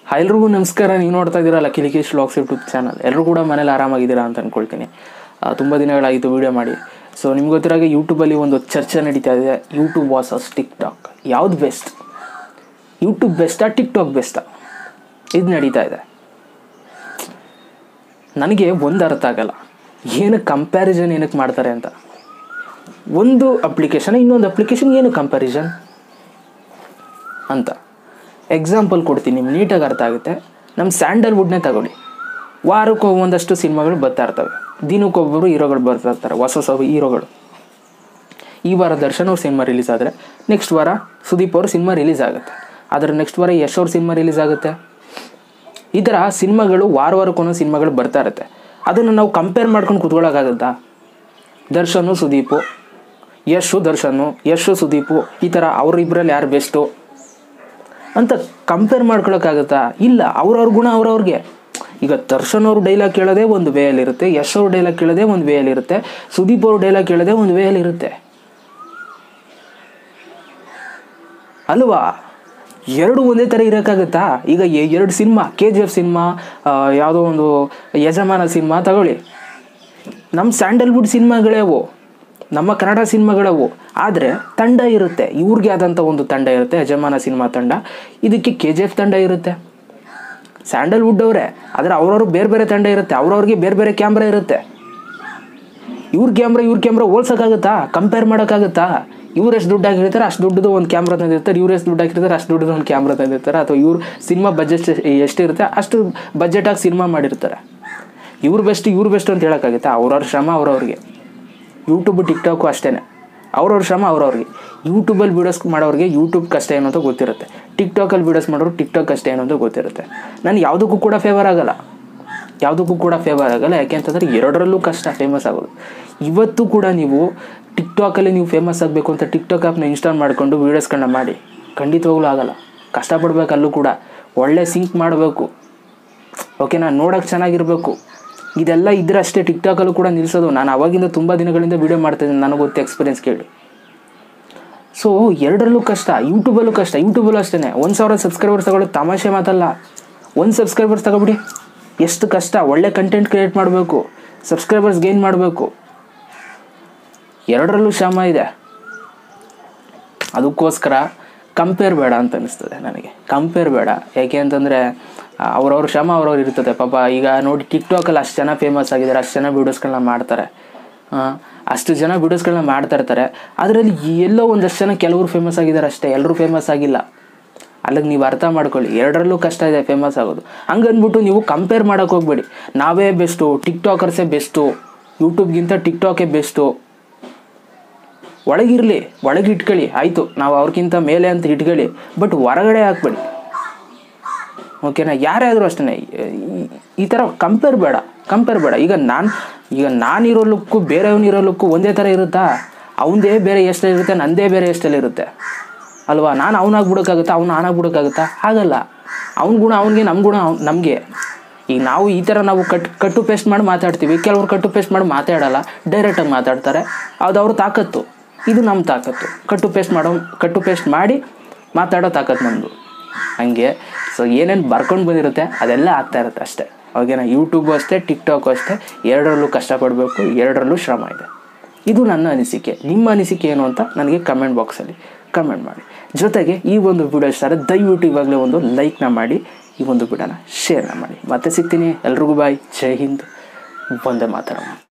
hi ಎಲ್ರಿಗೂ ನಮಸ್ಕಾರ ನೀವು ನೋಡ್ತಾ ಇದ್ದೀರಾ Lucky Likesh vlogs YouTube channel ಎಲ್ಲರೂ ಕೂಡ ಮನೇಲಿ ಆರಾಮಾಗಿದ್ದೀರಾ ಅಂತ ಅಂದ್ಕೊಳ್ತೀನಿ ತುಂಬ ದಿನಗಳಾಗಿತ್ತು ವೀಡಿಯೋ ಮಾಡಿ ಸೊ ನಿಮ್ಗೆ ಗೊತ್ತಿರಾಗೆ ಯೂಟ್ಯೂಬಲ್ಲಿ ಒಂದು ಚರ್ಚೆ ನಡೀತಾ ಇದೆ ಯೂಟ್ಯೂಬ್ ವಾಸಸ್ ಟಿಕ್ ಟಾಕ್ ಯಾವ್ದು ಬೆಸ್ಟ್ ಯೂಟ್ಯೂಬ್ ಬೆಸ್ಟಾ ಟಿಕ್ ಟಾಕ್ ಬೆಸ್ಟಾ ಇದು ನಡೀತಾ ಇದೆ ನನಗೆ ಒಂದು ಅರ್ಥ ಆಗಲ್ಲ ಏನಕ್ಕೆ ಕಂಪ್ಯಾರಿಸನ್ ಏನಕ್ಕೆ ಮಾಡ್ತಾರೆ ಅಂತ ಒಂದು ಅಪ್ಲಿಕೇಶನ್ ಇನ್ನೊಂದು ಅಪ್ಲಿಕೇಶನ್ ಏನು ಕಂಪ್ಯಾರಿಸನ್ ಅಂತ ಎಕ್ಸಾಂಪಲ್ ಕೊಡ್ತೀನಿ ನಿಮ್ಗೆ ನೀಟಾಗಿ ಅರ್ಥ ಆಗುತ್ತೆ ನಮ್ಮ ಸ್ಯಾಂಡಲ್ವುಡ್ನೇ ತಗೊಳ್ಳಿ ವಾರಕ್ಕೆ ಒಂದಷ್ಟು ಸಿನಿಮಾಗಳು ಬರ್ತಾ ಇರ್ತವೆ ದಿನಕ್ಕೊಬ್ಬರು ಹೀರೋಗಳು ಬರ್ತಾ ಇರ್ತಾರೆ ಹೊಸ ಹೊಸ ಹೀರೋಗಳು ಈ ವಾರ ದರ್ಶನ್ ಅವ್ರ ಸಿನಿಮಾ ರಿಲೀಸ್ ಆದರೆ ನೆಕ್ಸ್ಟ್ ವಾರ ಸುದೀಪ್ ಅವ್ರ ಸಿನಿಮಾ ರಿಲೀಸ್ ಆಗುತ್ತೆ ಅದರ ನೆಕ್ಸ್ಟ್ ವಾರ ಯಶ್ ಅವ್ರ ಸಿನಿಮಾ ರಿಲೀಸ್ ಆಗುತ್ತೆ ಈ ಥರ ಸಿನಿಮಾಗಳು ವಾರ ವಾರಕ್ಕೊಂದೊಂದು ಸಿನಿಮಾಗಳು ಬರ್ತಾ ಇರುತ್ತೆ ಅದನ್ನು ನಾವು ಕಂಪೇರ್ ಮಾಡ್ಕೊಂಡು ಕೂತ್ಕೊಳ್ಳೋಕ್ಕಾಗುತ್ತಾ ದರ್ಶನು ಸುದೀಪು ಯಶು ದರ್ಶನು ಯಶು ಸುದೀಪು ಈ ಥರ ಅವರಿಬ್ಬರಲ್ಲಿ ಯಾರು ಬೆಸ್ಟು ಅಂತ ಕಂಪೇರ್ ಮಾಡ್ಕೊಳಕ್ಕಾಗತ್ತಾ ಇಲ್ಲ ಅವ್ರವ್ರ ಗುಣ ಅವ್ರವ್ರಿಗೆ ಈಗ ದರ್ಶನ್ ಅವ್ರ ಡೈಲಾಗ್ ಕೇಳೋದೇ ಒಂದು ವೇಯಲ್ಲಿರುತ್ತೆ ಯಶ್ ಅವ್ರ ಡೈಲಾಗ್ ಕೇಳೋದೇ ಒಂದು ವೇಯಲ್ಲಿರುತ್ತೆ ಸುದೀಪ್ ಅವ್ರ ಡೈಲಾಗ್ ಕೇಳೋದೇ ಒಂದು ವೇಯಲ್ಲಿರುತ್ತೆ ಅಲ್ವಾ ಎರಡು ಒಂದೇ ಥರ ಇರೋಕ್ಕಾಗತ್ತಾ ಈಗ ಎ- ಎರಡು cinema K G F cinema ಯಾವುದೋ ಒಂದು ಯಜಮಾನ ಸಿನಿಮಾ ತಗೊಳ್ಳಿ ನಮ್ಮ ಸ್ಯಾಂಡಲ್ವುಡ್ ಸಿನಿಮಾಗಳೇ ಅವು ನಮ್ಮ ಕನ್ನಡ ಸಿನಿಮಾಗಳವು ಆದರೆ ತಂಡ ಇರುತ್ತೆ ಇವ್ರಿಗೆ ಆದಂಥ ಒಂದು ತಂಡ ಇರುತ್ತೆ ಯಜಮಾನ ಸಿನಿಮಾ ತಂಡ ಇದಕ್ಕೆ ಕೆ ಜಿ ಎಫ್ ತಂಡ ಇರುತ್ತೆ ಸ್ಯಾಂಡಲ್ವುಡ್ ಅವರೇ ಆದರೆ ಅವ್ರವ್ರಿಗೆ ಬೇರೆ ಬೇರೆ ತಂಡ ಇರುತ್ತೆ ಅವ್ರವ್ರಿಗೆ ಬೇರೆ ಬೇರೆ ಕ್ಯಾಮ್ರಾ ಇರುತ್ತೆ ಇವ್ರ ಕ್ಯಾಮ್ರಾ ಇವ್ರ ಕ್ಯಾಮ್ರಾ ಹೋಲ್ಸೋಕ್ಕಾಗುತ್ತಾ ಕಂಪೇರ್ ಮಾಡೋಕ್ಕಾಗುತ್ತಾ ಇವ್ರು ಎಷ್ಟು ದುಡ್ಡು ಹಾಕಿರ್ತಾರೆ ಅಷ್ಟು ದುಡ್ಡದು ಒಂದು ಕ್ಯಾಮ್ರಾ ತಂದಿರ್ತಾರೆ ಇವ್ರು ಎಷ್ಟು ದುಡ್ಡು ಹಾಕಿರ್ತಾರೆ ಅಷ್ಟು ದುಡ್ಡದು ಒಂದು ಕ್ಯಾಮ್ರಾ ತಂದಿರ್ತಾರೆ ಅಥವಾ ಇವ್ರ ಸಿನಿಮಾ ಬಜೆಟ್ ಎಷ್ಟಿರುತ್ತೆ ಅಷ್ಟು ಬಜೆಟಾಗಿ ಸಿನಿಮಾ ಮಾಡಿರ್ತಾರೆ ಇವ್ರು ಬೆಸ್ಟ್ ಇವ್ರು ಬೆಸ್ಟ್ ಅಂತ ಹೇಳೋಕ್ಕಾಗುತ್ತಾ ಅವ್ರವ್ರ ಶ್ರಮ ಅವ್ರವ್ರಿಗೆ ಯೂಟ್ಯೂಬ್ ಟಿಕ್ಟಾಕು ಅಷ್ಟೇ ಅವ್ರವ್ರ ಶ್ರಮ ಅವ್ರವ್ರಿಗೆ ಯೂಟ್ಯೂಬಲ್ಲಿ ವೀಡಿಯೋಸ್ ಮಾಡೋರಿಗೆ ಯೂಟ್ಯೂಬ್ ಕಷ್ಟ ಏನು ಅಂತ ಗೊತ್ತಿರುತ್ತೆ ಟಿಕ್ಟಾಕಲ್ಲಿ ವೀಡಿಯೋಸ್ ಮಾಡೋರು ಟಿಕ್ಟಾಕ್ ಕಷ್ಟ ಏನು ಅಂತ ಗೊತ್ತಿರುತ್ತೆ ನಾನು ಯಾವುದಕ್ಕೂ ಕೂಡ ಫೇವರ್ ಆಗಲ್ಲ ಯಾವುದಕ್ಕೂ ಕೂಡ ಫೇವರ್ ಆಗಲ್ಲ ಯಾಕೆಂತಂದರೆ ಎರಡರಲ್ಲೂ ಕಷ್ಟ ಫೇಮಸ್ ಆಗೋದು ಇವತ್ತು ಕೂಡ ನೀವು ಟಿಕ್ಟಾಕಲ್ಲಿ ನೀವು ಫೇಮಸ್ ಆಗಬೇಕು ಅಂತ ಟಿಕ್ಟಾಕ್ ಆ್ಯಪ್ನ ಇನ್ಸ್ಟಾಲ್ ಮಾಡಿಕೊಂಡು ವೀಡಿಯೋಸ್ಗಳನ್ನ ಮಾಡಿ ಖಂಡಿತವಾಗ್ಲೂ ಆಗಲ್ಲ ಕಷ್ಟಪಡ್ಬೇಕು ಅಲ್ಲೂ ಕೂಡ ಒಳ್ಳೆ ಸಿಂಕ್ ಮಾಡಬೇಕು ಓಕೆನಾ ನೋಡೋಕೆ ಚೆನ್ನಾಗಿರಬೇಕು ಇದೆಲ್ಲ ಇದ್ರೆ ಅಷ್ಟೇ ಟಿಕ್ಟಾಕಲ್ಲೂ ಕೂಡ ನಿಲ್ಲಿಸೋದು ನಾನು ಅವಾಗಿಂದ ತುಂಬ ದಿನಗಳಿಂದ ವೀಡಿಯೋ ಮಾಡ್ತಾಯಿದ್ದೀನಿ ನನಗೆ ಗೊತ್ತು ಎಕ್ಸ್ಪೀರಿಯನ್ಸ್ ಕೇಳಿ ಸೊ ಎರಡರಲ್ಲೂ ಕಷ್ಟ ಯೂಟ್ಯೂಬಲ್ಲೂ ಕಷ್ಟ ಯೂಟ್ಯೂಬಲ್ಲೂ ಅಷ್ಟೇ ಒಂದು ಸಾವಿರ ಸಬ್ಸ್ಕ್ರೈಬರ್ಸ್ ತಗೊಳ್ಳೋದು ತಮಾಷೆ ಮಾತಲ್ಲ ಒಂದು ಸಬ್ಸ್ಕ್ರೈಬರ್ಸ್ ತಗೊಬಿಡಿ ಎಷ್ಟು ಕಷ್ಟ ಒಳ್ಳೆ ಕಂಟೆಂಟ್ ಕ್ರಿಯೇಟ್ ಮಾಡಬೇಕು ಸಬ್ಸ್ಕ್ರೈಬರ್ಸ್ ಗೇನ್ ಮಾಡಬೇಕು ಎರಡರಲ್ಲೂ ಶ್ರಮ ಇದೆ ಅದಕ್ಕೋಸ್ಕರ ಕಂಪೇರ್ ಬೇಡ ಅಂತ ಅನಿಸ್ತದೆ ನನಗೆ ಕಂಪೇರ್ ಬೇಡ ಯಾಕೆ ಅಂತಂದರೆ ಅವ್ರವ್ರ ಶ್ರಮ ಅವ್ರವ್ರು ಇರ್ತದೆ ಪಾಪ ಈಗ ನೋಡಿ ಟಿಕ್ಟಾಕಲ್ಲಿ ಅಷ್ಟು ಜನ ಫೇಮಸ್ ಆಗಿದ್ದಾರೆ ಅಷ್ಟು ಜನ ವೀಡಿಯೋಸ್ಗಳನ್ನ ಮಾಡ್ತಾರೆ ಆ, ಅಷ್ಟು ಜನ ವೀಡಿಯೋಸ್ಗಳನ್ನ ಮಾಡ್ತಾ ಇರ್ತಾರೆ ಅದರಲ್ಲಿ ಎಲ್ಲೋ ಒಂದಷ್ಟು ಜನ ಕೆಲವರು ಫೇಮಸ್ ಆಗಿದ್ದಾರೆ ಅಷ್ಟೇ ಎಲ್ಲರೂ ಫೇಮಸ್ ಆಗಿಲ್ಲ ಅಲ್ಲಿಗೆ ನೀವು ಅರ್ಥ ಮಾಡ್ಕೊಳ್ಳಿ ಎರಡರಲ್ಲೂ ಕಷ್ಟ ಇದೆ ಫೇಮಸ್ ಆಗೋದು ಹಂಗಂದ್ಬಿಟ್ಟು ನೀವು ಕಂಪೇರ್ ಮಾಡೋಕೆ ಹೋಗ್ಬೇಡಿ ನಾವೇ ಬೆಸ್ಟು ಟಿಕ್ಟಾಕರ್ಸೇ ಬೆಸ್ಟು ಯೂಟ್ಯೂಬ್ಗಿಂತ ಟಿಕ್ಟಾಕೇ ಬೆಸ್ಟು ಒಳಗಿರಲಿ ಒಳಗೆ ಇಟ್ಕೊಳ್ಳಿ ಆಯಿತು ನಾವು ಅವ್ರಿಗಿಂತ ಮೇಲೆ ಅಂತ ಇಟ್ಕೊಳ್ಳಿ ಬಟ್ ಹೊರಗಡೆ ಹಾಕ್ಬೇಡಿ ಓಕೆನಾ ಯಾರೇ ಆದರೂ ಅಷ್ಟೇ ಈ ಥರ ಕಂಪೇರ್ ಬೇಡ ಕಂಪೇರ್ ಬೇಡ ಈಗ ನಾನು ಈಗ ನಾನಿರೋ ಲುಕ್ಕು ಬೇರೆಯವನಿರೋ ಲುಕ್ಕು ಒಂದೇ ಥರ ಇರುತ್ತಾ ಅವನದೇ ಬೇರೆ ಎಷ್ಟಲ್ಲಿ ಇರುತ್ತೆ ನಂದೇ ಬೇರೆ ಎಷ್ಟಲ್ಲಿ ಇರುತ್ತೆ ಅಲ್ವಾ ನಾನು ಅವನಾಗ್ಬಿಡೋಕ್ಕಾಗುತ್ತಾ ಅವ್ನು ನಾನಾಗ್ಬಿಡೋಕ್ಕಾಗುತ್ತಾ ಆಗಲ್ಲ ಅವ್ನ ಗುಣ ಅವ್ನಿಗೆ ನಮ್ಮ ಗುಣ ಅವ್ನ್ ನಮಗೆ ಈಗ ನಾವು ಈ ಥರ ನಾವು ಕಟ್ ಕಟ್ಟು ಪೇಸ್ಟ್ ಮಾಡಿ ಮಾತಾಡ್ತೀವಿ ಕೆಲವ್ರು ಕಟ್ಟು ಪೇಸ್ಟ್ ಮಾಡಿ ಮಾತಾಡಲ್ಲ ಡೈರೆಕ್ಟಾಗಿ ಮಾತಾಡ್ತಾರೆ ಅದು ಅವ್ರ ತಾಕತ್ತು ಇದು ನಮ್ಮ ತಾಕತ್ತು ಕಟ್ಟು ಪೇಸ್ಟ್ ಮಾಡೋ ಕಟ್ಟು ಪೇಸ್ಟ್ ಮಾಡಿ ಮಾತಾಡೋ ತಾಕತ್ತು ನಮ್ಮದು ಹಂಗೆ ಸೊ ಏನೇನು ಬರ್ಕೊಂಡು ಬಂದಿರುತ್ತೆ ಅದೆಲ್ಲ ಆಗ್ತಾ ಇರುತ್ತೆ ಅಷ್ಟೇ ಓಕೆನಾ ಯೂಟ್ಯೂಬು ಅಷ್ಟೇ ಟಿಕ್ಟಾಕು ಅಷ್ಟೇ ಎರಡರಲ್ಲೂ ಕಷ್ಟಪಡಬೇಕು ಎರಡರಲ್ಲೂ ಶ್ರಮ ಇದೆ ಇದು ನನ್ನ ಅನಿಸಿಕೆ ನಿಮ್ಮ ಅನಿಸಿಕೆ ಏನು ಅಂತ ನನಗೆ ಕಮೆಂಟ್ ಬಾಕ್ಸಲ್ಲಿ ಕಮೆಂಟ್ ಮಾಡಿ ಜೊತೆಗೆ ಈ ಒಂದು ವಿಡಿಯೋ ಇಷ್ಟ ಆದರೆ ದಯವಿಟ್ಟು ಇವಾಗಲೇ ಒಂದು ಲೈಕ್ನ ಮಾಡಿ ಈ ಒಂದು ವಿಡಿಯೋನ ಶೇರ್ನ ಮಾಡಿ ಮತ್ತೆ ಸಿಗ್ತೀನಿ ಎಲ್ರಿಗೂ ಬಾಯ್ ಜೈ ಹಿಂದ್ ಒಂದೇ ಮಾತಾಡೋಣ